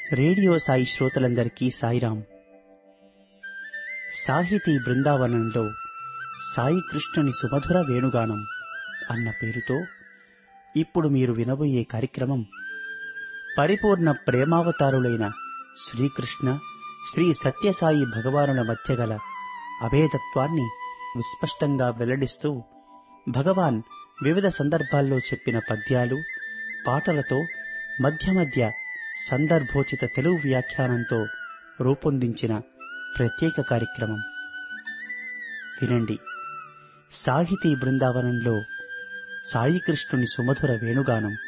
radio Sai శ్రోతలందరికీ సాయిరాం సాహితీ బృందావనంలో సాయి కృష్ణుని సుమధుర వేణుగానం అన్న పేరుతో ఇప్పుడు మీరు వినబోయే కార్యక్రమం పరిపూర్ణ ప్రేమావతారులైన శ్రీకృష్ణ శ్రీ సత్యసాయి భగవానుల మధ్య గల అభేదత్వాన్ని విస్పష్టంగా వెల్లడిస్తూ భగవాన్ వివిధ సందర్భాల్లో చెప్పిన పద్యాలు పాటలతో మధ్య మధ్య సందర్భోచిత తెలుగు వ్యాఖ్యానంతో రూపొందించిన ప్రత్యేక కార్యక్రమం వినండి సాహితీ బృందావనంలో సాయి కృష్ణుని సుమధుర వేణుగానం